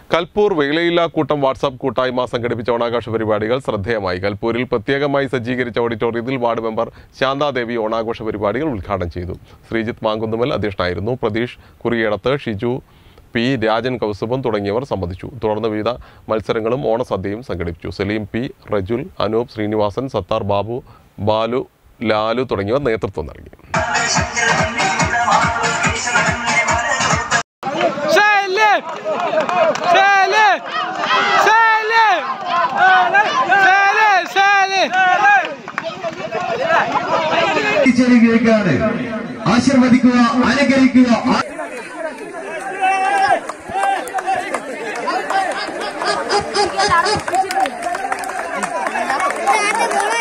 കൽപ്പൂർ വെയിലയില്ല കൂട്ടം വാട്സാപ്പ് കൂട്ടായ്മ സംഘടിപ്പിച്ച ഓണാഘോഷ പരിപാടികൾ ശ്രദ്ധേയമായി കൽപ്പൂരിൽ പ്രത്യേകമായി സജ്ജീകരിച്ച ഓഡിറ്റോറിയത്തിൽ വാർഡ് മെമ്പർ ശാന്താദേവി ഓണാഘോഷ പരിപാടികൾ ഉദ്ഘാടനം ചെയ്തു ശ്രീജിത്ത് മാങ്കുന്നുമൽ അധ്യക്ഷനായിരുന്നു പ്രതീഷ് കുറിയേടത്ത് ഷിജു പി രാജൻ കൗസുഭം തുടങ്ങിയവർ സംബന്ധിച്ചു തുടർന്ന് വിവിധ മത്സരങ്ങളും ഓണസദ്യയും സംഘടിപ്പിച്ചു സലീം പി റജുൽ അനൂപ് ശ്രീനിവാസൻ സത്താർ ബാബു ബാലു ലാലു തുടങ്ങിയവർ നേതൃത്വം നൽകി Selim! Selim! Selim! Selim! Selim! തിരിച്ചറിയുകയാണ് ആശീർവദിക്കുക അനുകരിക്കുക ആ- Gracias.